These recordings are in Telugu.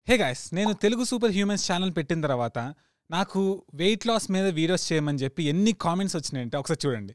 హే గాయస్ నేను తెలుగు సూపర్ హ్యూమన్స్ ఛానల్ పెట్టిన తర్వాత నాకు వెయిట్ లాస్ మీద వీడియోస్ చేయమని చెప్పి ఎన్ని కామెంట్స్ వచ్చినాయంటే ఒకసారి చూడండి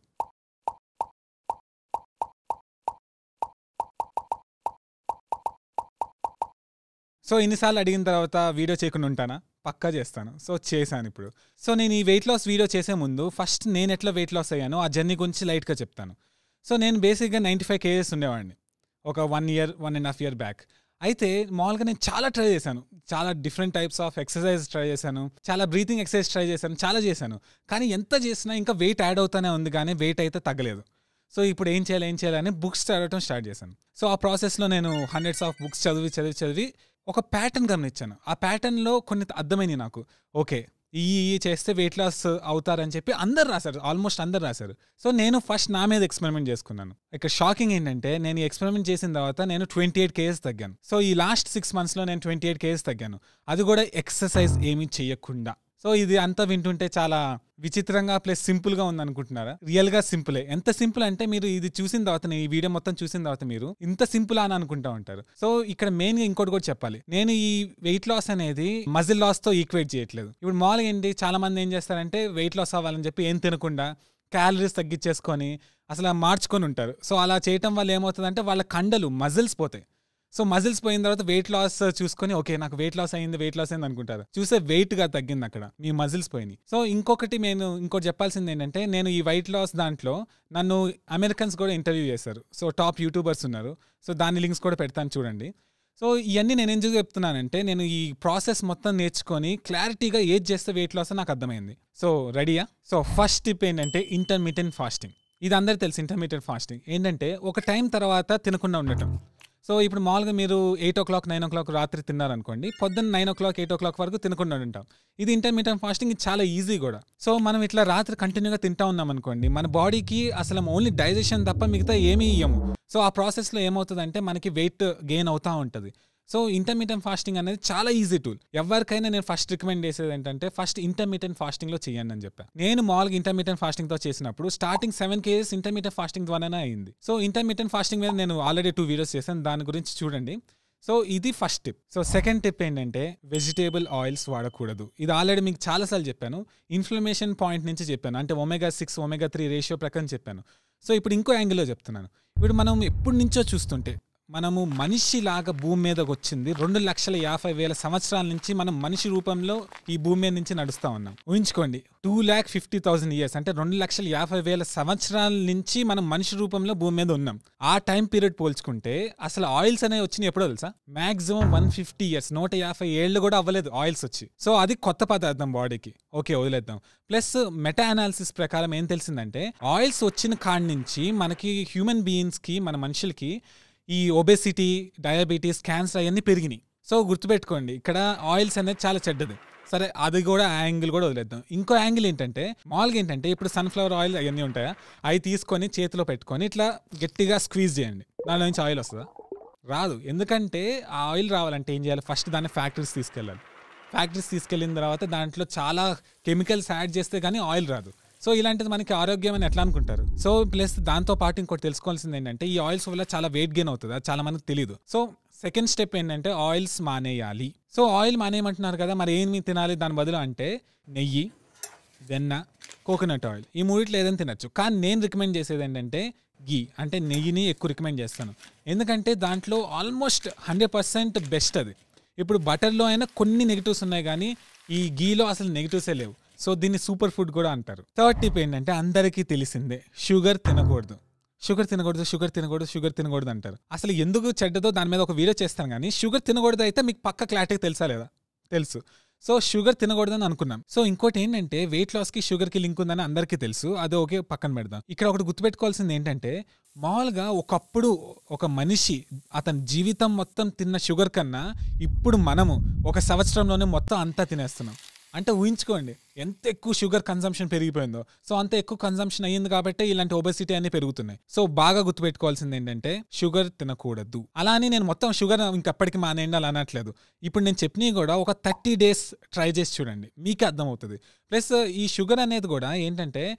సో ఇన్నిసార్లు అడిగిన తర్వాత వీడియో చేయకుండా ఉంటానా పక్కా చేస్తాను సో చేశాను ఇప్పుడు సో నేను ఈ వెయిట్ లాస్ వీడియో చేసే ముందు ఫస్ట్ నేను ఎట్లా వెయిట్ లాస్ అయ్యానో ఆ జర్నీ గురించి లైట్గా చెప్తాను సో నేను బేసిక్గా నైంటీ ఫైవ్ కేజెస్ ఉండేవాడిని ఒక one year one and half year back అయితే మామూలుగా నేను చాలా ట్రై చేశాను చాలా different types of exercise try చేశాను చాలా బ్రీతింగ్ ఎక్సర్సైజ్ ట్రై చేశాను చాలా చేశాను కానీ ఎంత చేసినా ఇంకా వెయిట్ యాడ్ అవుతానే ఉంది కానీ వెయిట్ అయితే తగ్గలేదు సో ఇప్పుడు ఏం చేయాలి ఏం చేయాలని బుక్స్ చదవటం స్టార్ట్ చేశాను సో ఆ ప్రాసెస్లో నేను హండ్రెడ్స్ ఆఫ్ బుక్స్ చదివి చదివి చదివి ఒక ప్యాటర్న్ గమనించాను ఆ ప్యాటర్న్లో కొన్ని అర్థమైనాయి నాకు ఓకే ఈ ఈ చేస్తే వెయిట్ లాస్ అవుతారని చెప్పి అందరు రాశారు ఆల్మోస్ట్ అందరు రాశారు సో నేను ఫస్ట్ నా మీద ఎక్స్పెరిమెంట్ చేసుకున్నాను ఇక్కడ షాకింగ్ ఏంటంటే నేను ఈ ఎక్స్పెరిమెంట్ చేసిన తర్వాత నేను ట్వంటీ ఎయిట్ కేజెస్ తగ్గాను సో ఈ లాస్ట్ సిక్స్ మంత్స్లో నేను ట్వంటీ ఎయిట్ కేజెస్ తగ్గాను అది కూడా ఎక్సర్సైజ్ ఏమీ చేయకుండా సో ఇది అంతా వింటుంటే చాలా విచిత్రంగా ప్లస్ సింపుల్గా ఉంది అనుకుంటున్నారా రియల్గా సింపులే ఎంత సింపుల్ అంటే మీరు ఇది చూసిన తర్వాత ఈ వీడియో మొత్తం చూసిన తర్వాత మీరు ఇంత సింపుల్ అని అనుకుంటా ఉంటారు సో ఇక్కడ మెయిన్గా ఇంకోటి కూడా చెప్పాలి నేను ఈ వెయిట్ లాస్ అనేది మజిల్ లాస్తో ఈక్వేట్ చేయట్లేదు ఇప్పుడు మామూలుగా ఏంటి చాలా మంది ఏం చేస్తారంటే వెయిట్ లాస్ అవ్వాలని చెప్పి ఏం తినకుండా క్యాలరీస్ తగ్గించేసుకొని అసలు మార్చుకొని ఉంటారు సో అలా చేయటం వల్ల ఏమవుతుందంటే వాళ్ళ కండలు మజిల్స్ పోతాయి సో మజిల్స్ పోయిన తర్వాత వెయిట్ లాస్ చూసుకొని ఓకే నాకు వెయిట్ లాస్ అయింది వెయిట్ లాస్ అయింది అనుకుంటారు చూసే వెయిట్ గా తగ్గింది అక్కడ మీ మజిల్స్ పోయినాయి సో ఇంకొకటి నేను ఇంకోటి చెప్పాల్సింది ఏంటంటే నేను ఈ వెయిట్ లాస్ దాంట్లో నన్ను అమెరికన్స్ కూడా ఇంటర్వ్యూ చేశారు సో టాప్ యూట్యూబర్స్ ఉన్నారు సో దాని లింక్స్ కూడా పెడతాను చూడండి సో ఇవన్నీ నేను ఎందుకు చెప్తున్నానంటే నేను ఈ ప్రాసెస్ మొత్తం నేర్చుకొని క్లారిటీగా ఏది చేస్తే వెయిట్ లాస్ నాకు అర్థమైంది సో రెడీయా సో ఫస్ట్ టిప్ ఏంటంటే ఇంటర్మీడియట్ ఫాస్టింగ్ ఇది అందరికి తెలుసు ఇంటర్మీడియట్ ఫాస్టింగ్ ఏంటంటే ఒక టైం తర్వాత తినకుండా ఉండటం సో ఇప్పుడు మామూలుగా మీరు eight o'clock nine o'clock రాత్రి తిన్నారనుకోండి పొద్దున్న nine o'clock eight o'clock వరకు తినకుండా ఉంటాం ఇది ఇంటర్మీడియట్ ఫాస్టింగ్ ఇది చాలా ఈజీ కూడా సో మనం ఇట్లా రాత్రి కంటిన్యూగా తింటా ఉన్నాం అనుకోండి మన బాడీకి అసలు ఓన్లీ డైజెషన్ తప్ప మిగతా ఏమీ ఇయ్యము సో ఆ ప్రాసెస్లో ఏమవుతుందంటే మనకి వెయిట్ గెయిన్ అవుతూ ఉంటుంది సో ఇంటర్మీడియట్ ఫాస్టింగ్ అనేది చాలా ఈజీ టూల్ ఎవరికైనా నేను ఫస్ట్ రికమెండ్ చేసేది ఏంటంటే ఫస్ట్ ఇంటర్మీడియట్ ఫాస్టింగ్ లో చేయండి అని చెప్పాను నేను మామూలుగా ఇంటర్మీడియట్ ఫాస్టింగ్ తో చేసినప్పుడు starting seven kgs intermediate fasting ద్వారానే అయింది సో ఇంటర్మీడియట్ ఫాస్టింగ్ మీద నేను ఆల్రెడీ టూ వీడియోస్ చేశాను దాని గురించి చూడండి సో ఇది first tip so second tip ఏంటంటే వెజిటేబుల్ ఆయిల్స్ వాడకూడదు ఇది ఆల్రెడీ మీకు చాలాసార్లు చెప్పాను ఇన్ఫ్లమేషన్ పాయింట్ నుంచి చెప్పాను అంటే omega six omega three ratio ప్రకారం చెప్పాను సో ఇప్పుడు ఇంకో యాంగిల్లో చెప్తున్నాను ఇప్పుడు మనం ఎప్పటి నుంచో చూస్తుంటే మనము మనిషిలాగా భూమి మీదకి వచ్చింది రెండు లక్షల యాభై వేల సంవత్సరాల నుంచి మనం మనిషి రూపంలో ఈ భూమి మీద నుంచి నడుస్తా ఉన్నాం ఊహించుకోండి two lakh fifty thousand years అంటే రెండు లక్షల యాభై వేల సంవత్సరాల నుంచి మనం మనిషి రూపంలో భూమి మీద ఉన్నాం ఆ టైం పీరియడ్ పోల్చుకుంటే అసలు ఆయిల్స్ అనేవి వచ్చినాయి ఎప్పుడో తెలుసా మాక్సిమం వన్ ఫిఫ్టీ ఇయర్స్ నూట యాభై ఏళ్ళు కూడా అవ్వలేదు ఆయిల్స్ వచ్చి సో అది కొత్త పదార్థం బాడీకి ఓకే వదిలేద్దాం ప్లస్ మెటా అనాలిసిస్ ప్రకారం ఏం తెలిసిందంటే ఆయిల్స్ వచ్చిన కాడి నుంచి మనకి హ్యూమన్ బీయింగ్స్కి మన మనుషులకి ఈ ఒబెసిటీ డయాబెటీస్ క్యాన్సర్ అవన్నీ పెరిగినాయి సో గుర్తుపెట్టుకోండి ఇక్కడ ఆయిల్స్ అనేది చాలా చెడ్డది సరే అది కూడా ఆ యాంగిల్ కూడా వదిలేద్దాం ఇంకో యాంగిల్ ఏంటంటే మామూలుగా ఏంటంటే ఇప్పుడు సన్ఫ్లవర్ ఆయిల్ అవన్నీ ఉంటాయా అవి తీసుకొని చేతిలో పెట్టుకొని ఇట్లా గట్టిగా స్క్వీజ్ చేయండి దానిలో నుంచి ఆయిల్ వస్తుందా రాదు ఎందుకంటే ఆ ఆయిల్ రావాలంటే ఏం చేయాలి ఫస్ట్ దాన్ని ఫ్యాక్టరీస్ తీసుకెళ్ళాలి ఫ్యాక్టరీస్ తీసుకెళ్ళిన తర్వాత దాంట్లో చాలా కెమికల్స్ యాడ్ చేస్తే కానీ ఆయిల్ రాదు సో ఇలాంటిది మనకి ఆరోగ్యం అని ఎట్లా అనుకుంటారు సో ప్లస్ దాంతో పాటు ఇంకోటి తెలుసుకోవాల్సింది ఏంటంటే ఈ ఆయిల్స్ వల్ల చాలా వెయిట్ గెయిన్ అవుతుంది అది చాలా మందికి తెలియదు సో సెకండ్ స్టెప్ ఏంటంటే ఆయిల్స్ మానేయాలి సో ఆయిల్ మానేయమంటున్నారు కదా మరి ఏమి తినాలి దాని బదులు అంటే నెయ్యి వెన్న కోకోనట్ ఆయిల్ ఈ మూడిట్లో ఏదైనా తినచ్చు కానీ నేను రికమెండ్ చేసేది ఏంటంటే గీ అంటే నెయ్యిని ఎక్కువ రికమెండ్ చేస్తాను ఎందుకంటే దాంట్లో ఆల్మోస్ట్ హండ్రెడ్ పర్సెంట్ బెస్ట్ అది ఇప్పుడు బటర్లో అయినా కొన్ని నెగిటివ్స్ ఉన్నాయి కానీ ఈ గీలో అసలు నెగిటివ్సే లేవు సో దీన్ని సూపర్ ఫుడ్ కూడా అంటారు థర్డ్ టిప్ ఏంటంటే అందరికీ తెలిసిందే షుగర్ తినకూడదు షుగర్ తినకూడదు షుగర్ తినకూడదు షుగర్ తినకూడదు అంటారు అసలు ఎందుకు చెడ్డదో దాని మీద ఒక వీడియో చేస్తాను కానీ షుగర్ తినకూడదు అయితే మీకు పక్క క్లారిటీ తెలుసా లేదా తెలుసు సో షుగర్ తినకూడదని అనుకున్నాం సో ఇంకోటి ఏంటంటే వెయిట్ లాస్కి షుగర్కి లింక్ ఉందని అందరికీ తెలుసు అది ఒకే పక్కన పెడదాం ఇక్కడ ఒకటి గుర్తుపెట్టుకోవాల్సింది ఏంటంటే మామూలుగా ఒకప్పుడు ఒక మనిషి అతని జీవితం మొత్తం తిన్న షుగర్ కన్నా ఇప్పుడు మనము ఒక సంవత్సరంలోనే మొత్తం అంతా తినేస్తున్నాం అంటే ఊహించుకోండి ఎంత ఎక్కువ షుగర్ కన్సంప్షన్ పెరిగిపోయిందో సో అంత ఎక్కువ కన్సంప్షన్ అయ్యింది కాబట్టి ఇలాంటి ఒబెసిటీ అన్ని పెరుగుతున్నాయి సో బాగా గుర్తుపెట్టుకోవాల్సింది ఏంటంటే షుగర్ తినకూడదు అలా అని నేను మొత్తం షుగర్ ఇంకప్పటికి మానేయండి అలా అనట్లేదు ఇప్పుడు నేను చెప్పినవి కూడా ఒక థర్టీ డేస్ ట్రై చేసి చూడండి మీకే అర్థమవుతుంది ప్లస్ ఈ షుగర్ అనేది కూడా ఏంటంటే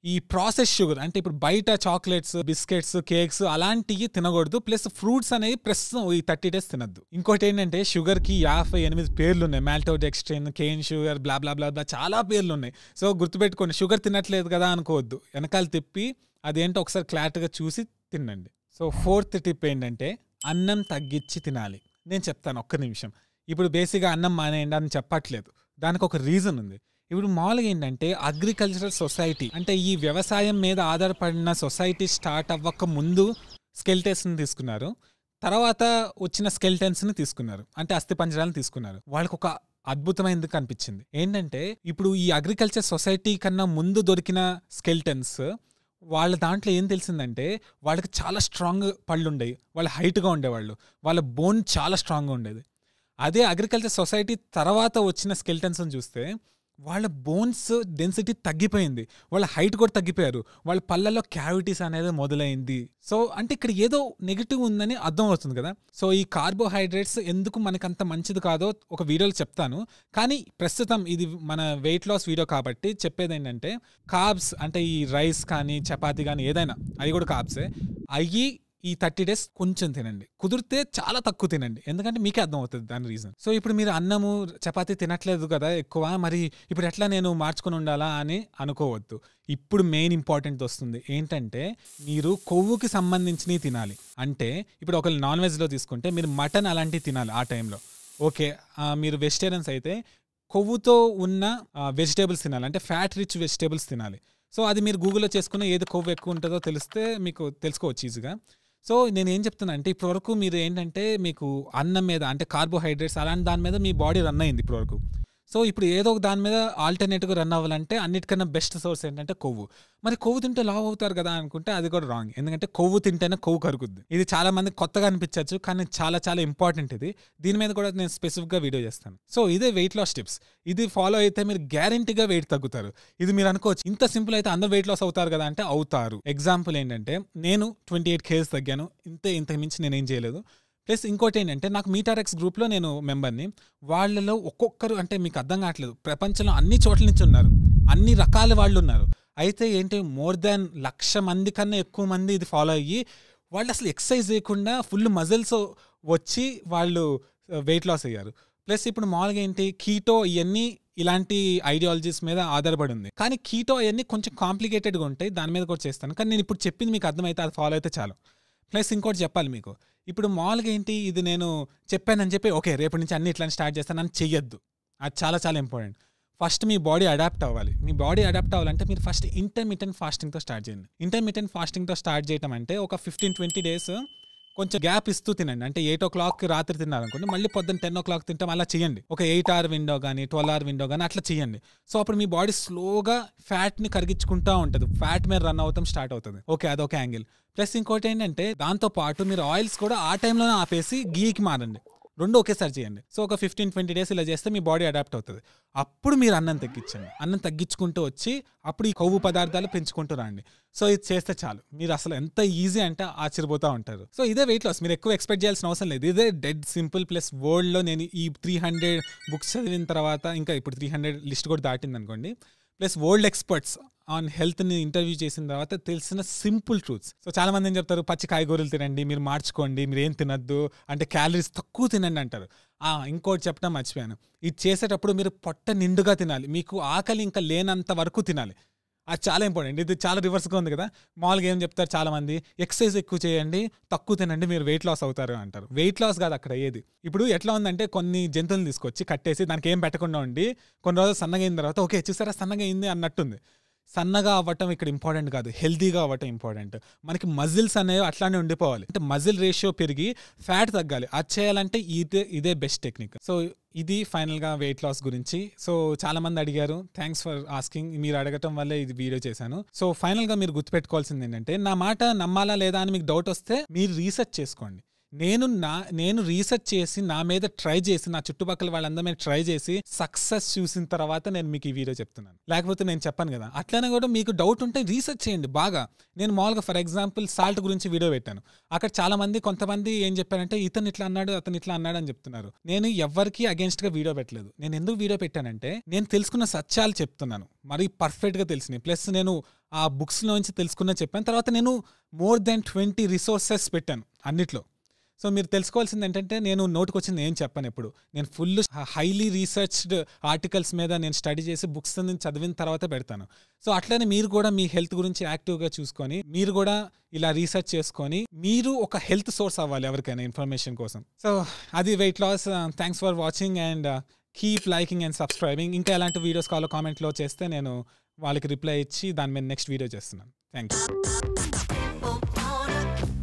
ఈ ప్రాసెస్ షుగర్ అంటే ఇప్పుడు బయట చాక్లెట్స్ బిస్కెట్స్ కేక్స్ అలాంటివి తినకూడదు ప్లస్ ఫ్రూట్స్ అనేవి ప్రస్తుతం ఈ థర్టీ డేస్ తినద్దు ఇంకోటి ఏంటంటే షుగర్ కి యాభై ఎనిమిది పేర్లు ఉన్నాయి maltodextrin cane sugar blah blah blah blah చాలా పేర్లు ఉన్నాయి సో గుర్తుపెట్టుకోండి షుగర్ తినట్లేదు కదా అనుకోవద్దు వెనకాల తిప్పి అదేంటో ఒకసారి క్లారిటీగా చూసి తినండి సో ఫోర్త్ టిప్ ఏంటంటే అన్నం తగ్గించి తినాలి నేను చెప్తాను ఒక్క నిమిషం ఇప్పుడు బేసిక్గా అన్నం మానేయండి అని చెప్పట్లేదు దానికి ఒక రీజన్ ఉంది ఇప్పుడు మామూలుగా ఏంటంటే అగ్రికల్చరల్ సొసైటీ అంటే ఈ వ్యవసాయం మీద ఆధారపడిన సొసైటీ స్టార్ట్ అవ్వక ముందు స్కెల్టెన్స్ని తీసుకున్నారు తర్వాత వచ్చిన స్కెల్టెన్స్ని తీసుకున్నారు అంటే అస్థి పంజరాలను తీసుకున్నారు వాళ్ళకి ఒక అద్భుతమైనది కనిపించింది ఏంటంటే ఇప్పుడు ఈ అగ్రికల్చర్ సొసైటీ కన్నా ముందు దొరికిన స్కెల్టన్స్ వాళ్ళ దాంట్లో ఏం తెలిసిందంటే వాళ్ళకి చాలా స్ట్రాంగ్ పళ్ళు ఉండేవి వాళ్ళ హైట్గా ఉండేవాళ్ళు వాళ్ళ బోన్ చాలా స్ట్రాంగ్గా ఉండేది అదే అగ్రికల్చర్ సొసైటీ తర్వాత వచ్చిన స్కెల్టన్స్ని చూస్తే వాళ్ళ బోన్స్ డెన్సిటీ తగ్గిపోయింది వాళ్ళ హైట్ కూడా తగ్గిపోయారు వాళ్ళ పళ్ళల్లో క్యావిటీస్ అనేది మొదలైంది సో అంటే ఇక్కడ ఏదో నెగిటివ్ ఉందని అర్థం అవుతుంది కదా సో ఈ కార్బోహైడ్రేట్స్ ఎందుకు మనకంత మంచిది కాదో ఒక వీడియోలో చెప్తాను కానీ ప్రస్తుతం ఇది మన వెయిట్ లాస్ వీడియో కాబట్టి చెప్పేది ఏంటంటే కార్బ్స్ అంటే ఈ రైస్ కానీ చపాతీ కానీ ఏదైనా అవి కూడా కార్బ్సే అవి ఈ థర్టీ డేస్ కొంచెం తినండి కుదిరితే చాలా తక్కువ తినండి ఎందుకంటే మీకే అర్థం అవుతుంది దాని రీజన్ సో ఇప్పుడు మీరు అన్నము చపాతీ తినట్లేదు కదా ఎక్కువ మరి ఇప్పుడు ఎట్లా నేను మార్చుకొని ఉండాలా అని అనుకోవద్దు ఇప్పుడు మెయిన్ ఇంపార్టెంట్ వస్తుంది ఏంటంటే మీరు కొవ్వుకి సంబంధించినవి తినాలి అంటే ఇప్పుడు ఒకళ్ళు నాన్ వెజ్లో తీసుకుంటే మీరు మటన్ అలాంటివి తినాలి ఆ టైంలో ఓకే ఆ, మీరు వెజిటేరియన్స్ అయితే కొవ్వుతో ఉన్న వెజిటేబుల్స్ తినాలి అంటే ఫ్యాట్ రిచ్ వెజిటేబుల్స్ తినాలి సో అది మీరు గూగుల్లో చేసుకున్న ఏది కొవ్వు ఎక్కువ ఉంటుందో తెలిస్తే మీకు తెలుసుకోవచ్చు ఈజీగా సో నేను ఏం చెప్తున్నా అంటే ఇప్పటివరకు మీరు ఏంటంటే మీకు అన్నం మీద అంటే కార్బోహైడ్రేట్స్ అలాంటి దాని మీద మీ బాడీ రన్ అయింది ఇప్పటివరకు సో ఇప్పుడు ఏదో ఒక దాని మీద ఆల్టర్నేటివ్గా రన్ అవ్వాలంటే అన్నిటికన్నా బెస్ట్ సోర్స్ ఏంటంటే కొవ్వు మరి కొవ్వు తింటే లావ్ అవుతారు కదా అనుకుంటే అది కూడా రాంగ్ ఎందుకంటే కొవ్వు తింటేనే కొవ్వు కరుగుద్ది ఇది చాలా మంది కొత్తగా అనిపించవచ్చు కానీ చాలా చాలా ఇంపార్టెంట్ ఇది దీని మీద కూడా నేను స్పెసిఫిక్గా వీడియో చేస్తాను సో ఇదే వెయిట్ లాస్ టిప్స్ ఇది ఫాలో అయితే మీరు గ్యారంటీగా వెయిట్ తగ్గుతారు ఇది మీరు అనుకోవచ్చు ఇంత సింపుల్ అయితే అందరూ వెయిట్ లాస్ అవుతారు కదా అంటే అవుతారు ఎగ్జాంపుల్ ఏంటంటే నేను ట్వంటీ ఎయిట్ కేజీస్ తగ్గాను ఇంతే ఇంతకు మించి నేనేం చేయలేదు ప్లస్ ఇంకోటి ఏంటంటే నాకు మీటారెక్స్ గ్రూప్లో నేను మెంబర్ని వాళ్ళలో ఒక్కొక్కరు అంటే మీకు అర్థం కావట్లేదు ప్రపంచంలో అన్ని చోట్ల నుంచి ఉన్నారు అన్ని రకాల వాళ్ళు ఉన్నారు అయితే ఏంటి మోర్ దాన్ లక్ష మంది కన్నా ఎక్కువ మంది ఇది ఫాలో అయ్యి వాళ్ళు అసలు ఎక్సర్సైజ్ చేయకుండా ఫుల్ మజిల్స్ వచ్చి వాళ్ళు వెయిట్ లాస్ అయ్యారు ప్లస్ ఇప్పుడు మామూలుగా ఏంటి కీటో ఇవన్నీ ఇలాంటి ఐడియాలజీస్ మీద ఆధారపడి ఉంది కానీ కీటో అవన్నీ కొంచెం కాంప్లికేటెడ్గా ఉంటాయి దాని మీద కూడా చేస్తాను కానీ నేను ఇప్పుడు చెప్పింది మీకు అర్థమైతే అది ఫాలో అయితే చాలు ప్లస్ ఇంకోటి చెప్పాలి మీకు ఇప్పుడు మామూలుగా ఏంటి ఇది నేను చెప్పానని చెప్పి ఓకే రేపటి నుంచి అన్ని ఇట్లా స్టార్ట్ చేస్తానని చెయ్యొద్దు అది చాలా చాలా ఇంపార్టెంట్ ఫస్ట్ మీ బాడీ అడాప్ట్ అవ్వాలి మీ బాడీ అడాప్ట్ అవ్వాలంటే మీరు ఫస్ట్ ఇంటర్మీడియట్ ఫాస్టింగ్తో స్టార్ట్ చేయండి ఇంటర్మీడియట్ ఫాస్టింగ్తో స్టార్ట్ చేయడం అంటే ఒక ఫిఫ్టీన్ ట్వంటీ డేస్ కొంచెం గ్యాప్ ఇస్తూ తినండి అంటే ఎయిట్ ఓ క్లాక్ రాత్రి తిన్నారనుకోండి మళ్ళీ పొద్దున్న టెన్ ఓ క్లాక్ తింటాం అలా చేయండి ఒక ఎయిట్ అవర్ విండో కానీ ట్వెల్వ్ అవర్ విండో కానీ అట్లా చేయండి సో అప్పుడు మీ బాడీ స్లోగా ఫ్యాట్ని కరిగించుకుంటూ ఉంటుంది ఫ్యాట్ మీద రన్ అవుతాం స్టార్ట్ అవుతుంది ఓకే అదొక యాంగిల్ ప్లస్ ఇంకోటి ఏంటంటే దాంతో పాటు మీరు ఆయిల్స్ కూడా ఆ టైంలోనే ఆపేసి గీకి మారండి రెండు ఒకేసారి చేయండి సో ఒక ఫిఫ్టీన్ ట్వంటీ డేస్ ఇలా చేస్తే మీ బాడీ అడాప్ట్ అవుతుంది అప్పుడు మీరు అన్నం తగ్గించండి అన్నం తగ్గించుకుంటూ వచ్చి అప్పుడు ఈ కొవ్వు పదార్థాలు పెంచుకుంటూ రండి సో ఇది చేస్తే చాలు మీరు అసలు ఎంత ఈజీ అంటే ఆశ్చర్యపోతూ ఉంటారు సో ఇదే వెయిట్ లాస్ మీరు ఎక్కువ ఎక్స్పెక్ట్ చేయాల్సిన అవసరం లేదు ఇదే డెడ్ సింపుల్ ప్లస్ వరల్డ్లో నేను ఈ త్రీ హండ్రెడ్ బుక్స్ చదివిన తర్వాత ఇంకా ఇప్పుడు త్రీ హండ్రెడ్ లిస్ట్ కూడా దాటింది అనుకోండి ప్లస్ వరల్డ్ ఎక్స్పర్ట్స్ ఆన్ హెల్త్ని ఇంటర్వ్యూ చేసిన తర్వాత తెలిసిన సింపుల్ ట్రూత్స్ సో చాలా మంది ఏం చెప్తారు పచ్చి కాయగూరలు తినండి మీరు మార్చుకోండి మీరు ఏం తినద్దు అంటే క్యాలరీస్ తక్కువ తినండి అంటారు ఆ, ఇంకోటి చెప్పడం మర్చిపోయాను ఇది చేసేటప్పుడు మీరు పొట్ట నిండుగా తినాలి మీకు ఆకలి ఇంకా లేనంత వరకు తినాలి అది చాలా ఇంపార్టెంట్ ఇది చాలా రివర్స్గా ఉంది కదా మామూలుగా ఏం చెప్తారు చాలా మంది ఎక్సర్సైజ్ ఎక్కువ చేయండి తక్కువ తినండి మీరు వెయిట్ లాస్ అవుతారు అంటారు వెయిట్ లాస్ కాదు అక్కడ ఏది ఇప్పుడు ఎట్లా ఉందంటే కొన్ని జంతువులను తీసుకొచ్చి కట్టేసి దానికి ఏం పెట్టకుండా ఉండి కొన్ని రోజులు సన్నగా అయిన తర్వాత ఓకే చూసారా సన్నగా అయింది అన్నట్టుంది సన్నగా అవ్వటం ఇక్కడ ఇంపార్టెంట్ కాదు హెల్తీగా అవ్వటం ఇంపార్టెంట్ మనకి మజిల్స్ అనేవి అట్లానే ఉండిపోవాలి అంటే మజిల్ రేషియో పెరిగి ఫ్యాట్ తగ్గాలి అది చేయాలంటే ఇదే ఇదే బెస్ట్ టెక్నిక్ సో ఇది ఫైనల్గా వెయిట్ లాస్ గురించి సో చాలా మంది అడిగారు థ్యాంక్స్ ఫర్ ఆస్కింగ్ మీరు అడగటం వల్లే ఇది వీడియో చేశాను సో ఫైనల్గా మీరు గుర్తుపెట్టుకోవాల్సింది ఏంటంటే నా మాట నమ్మాలా లేదా అని మీకు డౌట్ వస్తే మీరు రీసెర్చ్ చేసుకోండి నేను నా నేను రీసెర్చ్ చేసి నా మీద ట్రై చేసి నా చుట్టుపక్కల వాళ్ళందరి మీద ట్రై చేసి సక్సెస్ చూసిన తర్వాత నేను మీకు ఈ వీడియో చెప్తున్నాను లేకపోతే నేను చెప్పాను కదా అట్లనే కూడా మీకు డౌట్ ఉంటే రీసెర్చ్ చేయండి బాగా నేను మామూలుగా ఫర్ ఎగ్జాంపుల్ సాల్ట్ గురించి వీడియో పెట్టాను అక్కడ చాలా మంది కొంతమంది ఏం చెప్పారంటే ఇతను ఇట్లా అన్నాడు అతను ఇట్లా అన్నాడు అని చెప్తున్నారు నేను ఎవరికి అగేన్స్ట్ గా వీడియో పెట్టలేదు నేను ఎందుకు వీడియో పెట్టానంటే నేను తెలుసుకున్న సత్యాలు చెప్తున్నాను మరి పర్ఫెక్ట్ గా తెలిసినాయి ప్లస్ నేను ఆ బుక్స్ నుంచి తెలుసుకున్న చెప్పాను తర్వాత నేను మోర్ దెన్ ట్వంటీ రిసోర్సెస్ పెట్టాను అన్నిట్లో సో మీరు తెలుసుకోవాల్సింది ఏంటంటే నేను నోటికి వచ్చింది ఏం చెప్పాను ఎప్పుడు నేను ఫుల్ హైలీ రీసెర్చ్డ్ ఆర్టికల్స్ మీద నేను స్టడీ చేసి బుక్స్ చదివిన తర్వాత పెడతాను సో అట్లనే మీరు కూడా మీ హెల్త్ గురించి యాక్టివ్గా చూసుకొని మీరు కూడా ఇలా రీసెర్చ్ చేసుకొని మీరు ఒక హెల్త్ సోర్స్ అవ్వాలి ఎవరికైనా ఇన్ఫర్మేషన్ కోసం సో అది weight loss thanks for watching and keep liking and subscribing ఇంకా ఎలాంటి వీడియోస్ కావాలో కామెంట్లో చేస్తే నేను వాళ్ళకి రిప్లై ఇచ్చి దాని మీద నెక్స్ట్ వీడియో చేస్తున్నాను థ్యాంక్ యూ Oh, oh,